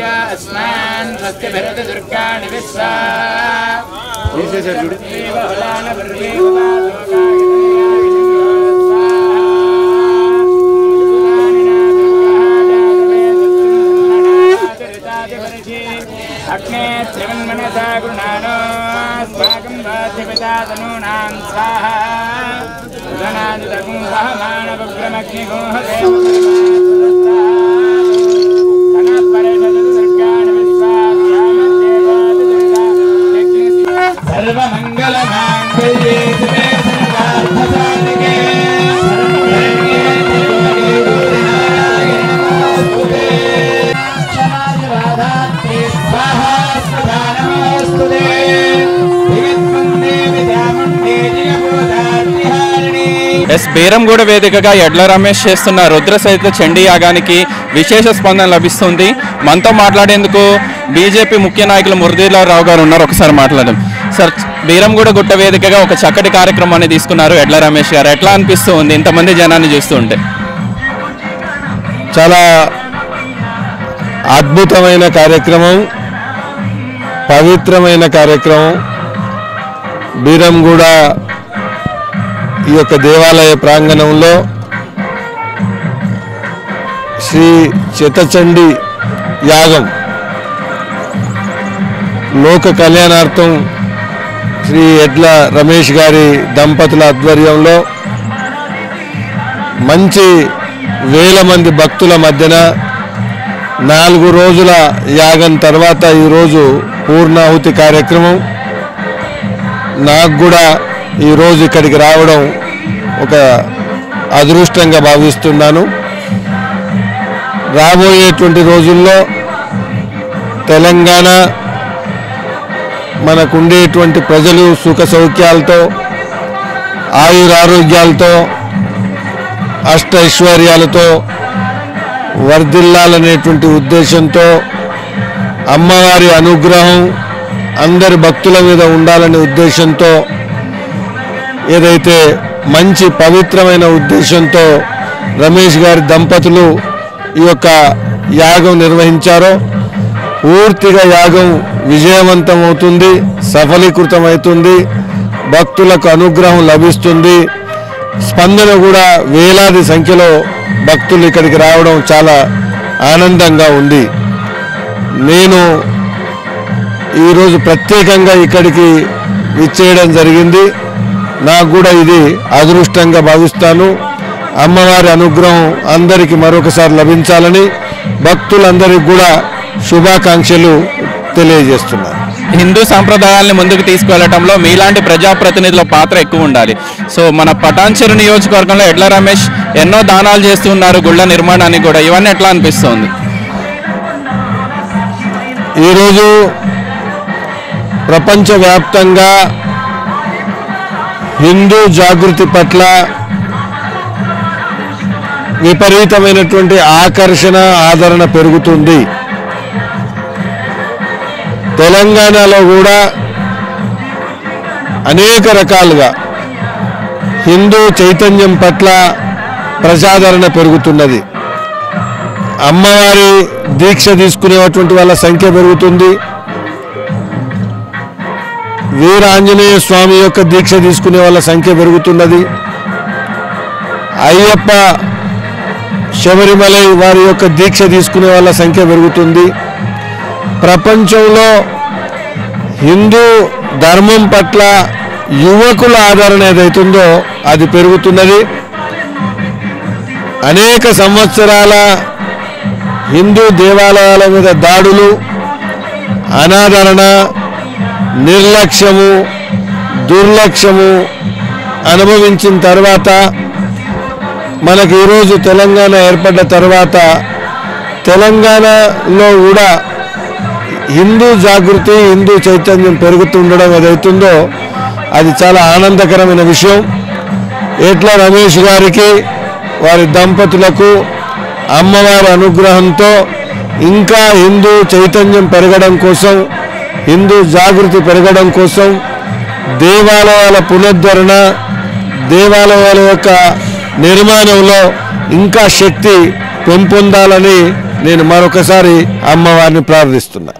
अस्मान् स्वस्य भरत दुर्गाणि विश्वा अग्ने त्रिवन्मनसा गृणानो अस्माकं बाध्यपितातनूनां स्वाहा गणादितगुं सर्वमङ्गलमाङ्गल्ये शिवे सर्वार्थसाधिके ఎస్ బేరంగూడ వేదికగా ఎడ్ల రమేష్ చేస్తున్న రుద్ర సహిత చండీ యాగానికి విశేష స్పందన లభిస్తుంది మనతో మాట్లాడేందుకు బీజేపీ ముఖ్య నాయకులు మురళీధరరావు గారు ఉన్నారు ఒకసారి మాట్లాడదాం సార్ బీరంగూడ గుట్ట వేదికగా ఒక చక్కటి కార్యక్రమాన్ని తీసుకున్నారు ఎడ్ల రమేష్ గారు ఎట్లా అనిపిస్తూ ఉంది ఇంతమంది జనాన్ని చూస్తూ ఉంటే చాలా అద్భుతమైన కార్యక్రమం పవిత్రమైన కార్యక్రమం బీరంగూడ ఈ యొక్క దేవాలయ ప్రాంగణంలో శ్రీ చితచండి యాగం లోక కళ్యాణార్థం శ్రీ ఎడ్ల రమేష్ గారి దంపతుల ఆధ్వర్యంలో మంచి వేల మంది భక్తుల మధ్యన నాలుగు రోజుల యాగం తర్వాత ఈరోజు పూర్ణాహుతి కార్యక్రమం నాకు కూడా ఈరోజు ఇక్కడికి రావడం ఒక అదృష్టంగా భావిస్తున్నాను రాబోయేటువంటి రోజుల్లో తెలంగాణ మనకుండేటువంటి ప్రజలు సుఖ సౌఖ్యాలతో ఆయురారోగ్యాలతో అష్ట ఐశ్వర్యాలతో వర్ధిల్లాలనేటువంటి ఉద్దేశంతో అమ్మవారి అనుగ్రహం అందరి భక్తుల మీద ఉండాలనే ఉద్దేశంతో ఏదైతే మంచి పవిత్రమైన ఉద్దేశంతో రమేష్ గారి దంపతులు ఈ యొక్క యాగం నిర్వహించారో పూర్తిగా యాగం విజయవంతం అవుతుంది సఫలీకృతమవుతుంది భక్తులకు అనుగ్రహం లభిస్తుంది స్పందన కూడా వేలాది సంఖ్యలో భక్తులు ఇక్కడికి రావడం చాలా ఆనందంగా ఉంది నేను ఈరోజు ప్రత్యేకంగా ఇక్కడికి విచ్చేయడం జరిగింది నాకు కూడా ఇది అదృష్టంగా భావిస్తాను అమ్మవారి అనుగ్రహం అందరికీ మరొకసారి లభించాలని భక్తులందరికీ కూడా శుభాకాంక్షలు తెలియజేస్తున్నాను హిందూ సాంప్రదాయాల్ని ముందుకు తీసుకువెళ్ళటంలో మీలాంటి ప్రజాప్రతినిధుల పాత్ర ఎక్కువ ఉండాలి సో మన పటాన్చెరు నియోజకవర్గంలో ఎడ్ల రమేష్ ఎన్నో దానాలు చేస్తున్నారు గుళ్ళ నిర్మాణానికి కూడా ఇవన్నీ ఎట్లా అనిపిస్తుంది ఈరోజు ప్రపంచవ్యాప్తంగా హిందూ జాగృతి పట్ల విపరీతమైనటువంటి ఆకర్షణ ఆదరణ పెరుగుతుంది తెలంగాణలో కూడా అనేక రకాలుగా హిందూ చైతన్యం పట్ల ప్రజాదరణ పెరుగుతున్నది అమ్మవారి దీక్ష తీసుకునేటువంటి వాళ్ళ సంఖ్య పెరుగుతుంది వీర ఆంజనేయ స్వామి యొక్క దీక్ష తీసుకునే వాళ్ళ సంఖ్య పెరుగుతున్నది అయ్యప్ప శబరిమలై వారి యొక్క దీక్ష తీసుకునే వాళ్ళ సంఖ్య పెరుగుతుంది ప్రపంచంలో హిందూ ధర్మం పట్ల యువకుల ఆదరణ ఏదైతుందో అది పెరుగుతున్నది అనేక సంవత్సరాల హిందూ దేవాలయాల మీద దాడులు అనాదరణ నిర్లక్ష్యము దుర్లక్ష్యము అనుభవించిన తర్వాత మనకు ఈరోజు తెలంగాణ ఏర్పడ్డ తర్వాత తెలంగాణలో కూడా హిందూ జాగృతి హిందూ చైతన్యం పెరుగుతుండడం ఏదైతుందో అది చాలా ఆనందకరమైన విషయం ఎట్ల రమేష్ గారికి వారి దంపతులకు అమ్మవారి అనుగ్రహంతో ఇంకా హిందూ చైతన్యం పెరగడం కోసం హిందూ జాగృతి పెరగడం కోసం దేవాలయాల పునరుద్ధరణ దేవాలయాల యొక్క నిర్మాణంలో ఇంకా శక్తి పెంపొందాలని నేను మరొకసారి అమ్మవారిని ప్రార్థిస్తున్నా